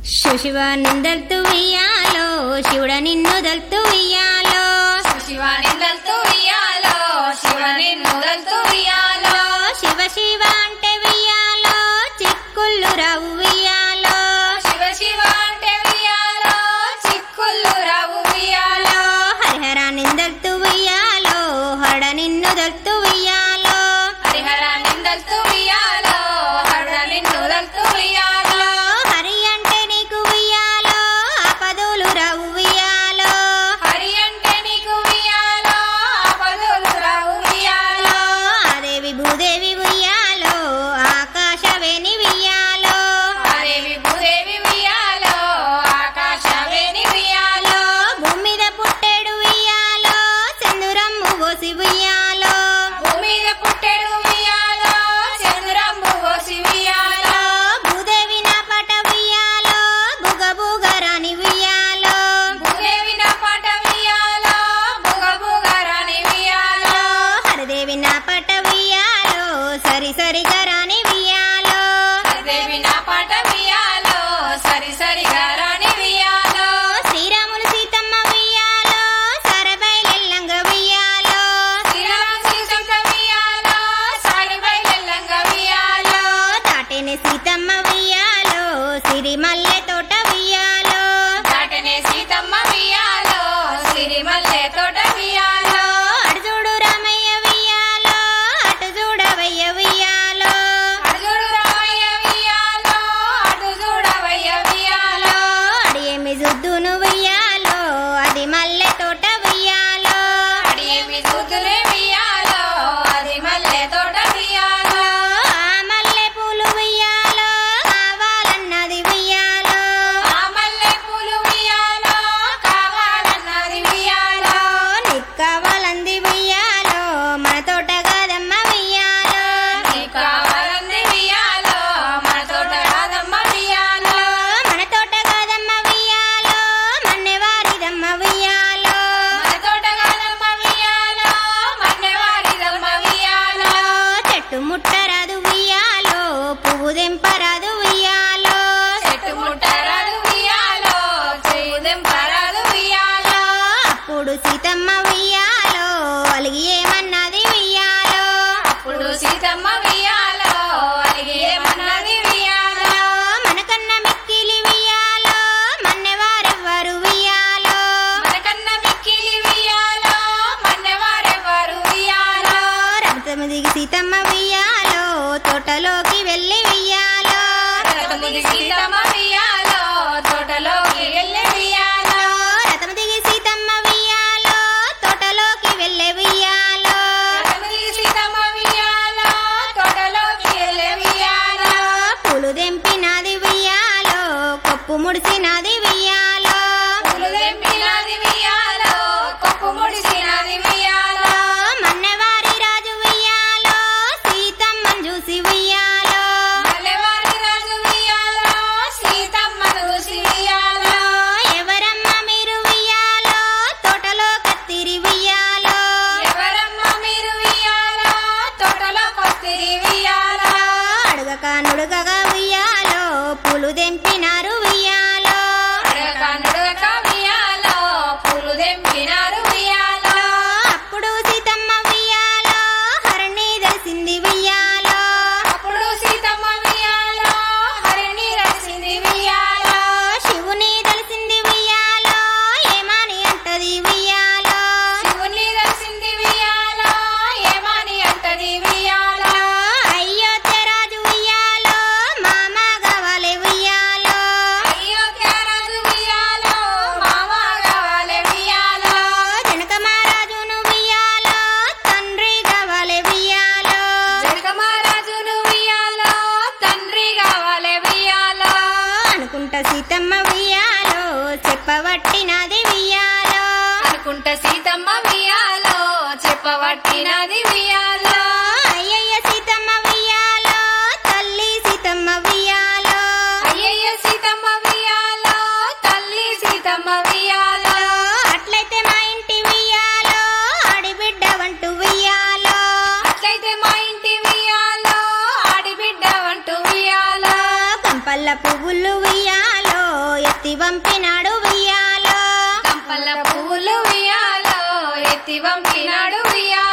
శివ నిందల్తు ఉయ్యాలో శివుడ నిన్ను దల్తు ఉయ్యాలో శివ నిందల్తూ ఇయ్యాలో శివ నిన్నుదల్తూ ఇయ్యాలో శివ శివ అంటే ఉయ్యాలో చిక్కుళ్ళు రావు ఉయ్యాలో శివ శివ అంటే ఉయ్యాలో చిక్కుళ్ళు రావు ఉయ్యాలో హరిహర నిందల్తు ఉయ్యాలో హడ నిన్ను దల్తు ఉయ్యాలో హరిహర నిందల్తూ ఇయ్యాలో హర నిన్నుదల్తూ ఇయ్యాలో హరి అంటే నీకు ఉయ్యాలో ఆపదలు రావు ఉయ్యాలో హరి అంటే నీకు ఉయ్యాలో ఆపదలు రావు ఉయ్యాలో ఆదేవి భూదేవి ఉయ్యాలో ఆకాశవేణి ఉయ్యాలో ఆదేవి భూదేవి ఉయ్యాలో ఆకాశవేణి ఉయ్యాలో భూమి మీద పుట్టేడు ఉయ్యాలో చందురమ్ము పోసి ఉయ్యాలో భూమి మీద పుట్టెడు ఉయ్యాలో చంద్రంబు పోసి ఉయ్యాలో భూదేవి నా పట ఉయ్యాలో బుగ బుగరాని ఉయ్యాలో భూదేవి నా పాట ఉయ్యాలో బుగ బుగ రాణి ఉయ్యాలో హరిదేవి నా పట ఉయ్యాలో సరి సరి గరాని ఉయ్యాలో దేవి నా పాట ఉయ్యాలో సరి సరిగా రాణి ఉయ్యాలో శ్రీరాములు సీతమ్మ ఉయ్యాలో సరబైలెల్లంగ ఉయ్యాలో శ్రీరామ సీతంక ఉయ్యాలో సాయి బయలెల్లంగా ఉయ్యాలో తాటిని సీతమ్మ ఉయ్యాలో సిరిమల్లె తోట ఉయ్యాలో దాటనే సీతమ్మ ఉయ్యాలో సిరిమల్లె తోట ఉయ్యాలో అటు చూడు రామయ్య ఉయ్యాలో అటు చూడవయ్య ఉయ్యాలో అర్జుడు రామయ్య ఉయ్యాలో అటు చూడవయ్య ఉయ్యాలో అడియేమి జుద్దును ఉయ్యాలో అది మల్లె తోట ఉయ్యాలో అడి ఏమి చూతులే ఉయ్యాలో అది మల్లె తోట ఉయ్యాలో ఆ మల్లె పూలు ఉయ్యాలో కావాలన్నది ఉయ్యాలో ఆ మల్లె పూలు ఉయ్యాలో కావాలన్నది ఉయ్యాలో నీకు కావాలంది ఉయ్యాలో మన తోట కాదమ్మ ఉయ్యాలో నీకు కావాలంది ఉయ్యాలో మన తోట రాదమ్మ ఉయ్యాలో మన తోట కాదమ్మ ఉయ్యాలో మన్నెవారిదమ్మ ఉయ్యాలో మన తోట కాదమ్మ ఉయ్యాలో మన్నెవారిదమ్మ ఉయ్యాలో చెట్టు ముట్టరాదు ఉయ్యాలో పువ్వు దెంపరాదు ఉయ్యాలో చెట్టు ముట్టరాదు ఉయ్యాలో చెయ్యి దెంపరాదు ఉయ్యాలో అప్పుడు సీతమ్మ ఉయ్యాలో అలిగి ఏమన్నది ఉయ్యాలో అప్పుడు సీతమ్మ ఉయ్యాలో అలిగి ఏమన్నది ఉయ్యాలో మనకన్న మిక్కిలి ఉయ్యాలో మన్నెవారెవ్వరు ఉయ్యాలో మనకన్న మిక్కిలి ఉయ్యాలో మన్నెవారెవ్వరు ఉయ్యాలో రథము దిగి సీతమ్మ ఉయ్యాలో తోటలోకి వెళ్ళి ఉయ్యాలో రథముది సీతమ్మ ఉయ్యాలో తోటలోకి వెళ్ళి ఉయ్యాలో రథము దిగి సీతమ్మ ఉయ్యాలో తోటలోకి వెళ్ళే ఉయ్యాలో రథముది సీతమ్మ ఉయ్యాలో తోటలోకి వెళ్ళి ఉయ్యాలో పూలు దెంపినది ఉయ్యాలో కొప్పు ముడిసినది ఉయ్యాలో పూలు తెంపినది ఉయ్యాలో కొప్పు ముడిసినది ఉయ్యాలో మన్నెవారి రాజు ఉయ్యాలో సీతమ్మను చూసి ఉయ్యాలో మల్లెవారి రాజు ఉయ్యాలో సీతమ్మను చూసి ఉయ్యాలో ఎవరమ్మ మీరు ఉయ్యాలో తోటలో కత్తిరి ఉయ్యాలో ఎవరమ్మ మీరు ఉయ్యాలో తోటలో కొత్తిరి ఉయ్యాలో అడగక నుడగగా ఉయ్యాలో పూలు దెంపినారు ఉయ్యాలో అడగక నుడగక ఉయ్యాలో పూలు తెంపినారు ఉయ్యాలో అప్పుడు సీతమ్మ ఉయ్యాలో హరణి తెలిసింది ఉయ్యాలో అప్పుడు సీతమ్మ ఉయ్యాలో హరిణి రసింది ఉయ్యాలో శివుని తెలిసింది ఉయ్యాలో ఏమని అంటది ఉయ్యాలో శివుని రసింది ఉయ్యాలో ఏమని అంటది ఉయ్యాలో అయోధ్య రాజు ఉయ్యాలో మామ కావాలి ఉయ్యాలో అయోధ్యరాజు ఉయ్యాలో మామ కావాలి ఉయ్యాలో జనక మహారాజును ఉయ్యాలో తండ్రి కావాలి ఉయ్యాలో జనక మహారాజును ఉయ్యాలో తండ్రి కావాలి ఉయ్యాలో అనుకుంట సీతమ్మ ఉయ్యాలో చెప్పబట్టినది ఉయ్యాలో అనుకుంట సీతమ్మ ఉయ్యాలో చెప్పబట్టినది ఉయ్యాలో అయ్యయ్య సీతమ్మ ఉయ్యాలో తల్లి సీతమ్మ ఉయ్యాలో అయ్యయ్య సీతమ్మ ఉయ్యాలో తల్లి సీతమ్మ ఉయ్యాలో అట్లయితే మా ఇంటి ఉయ్యాలో ఆడిబిడ్డ వంటు ఉయ్యాలో అట్లయితే మా ఇంటి ఉయ్యాలో ఆడిబిడ్డ వంట పువ్వులు ఉయ్యాలో ఎత్తి వంపినాడు వియ్యాలో కంపల పూలు ఉయ్యాలో ఎత్తి వంపినాడు ఉయ్యాలో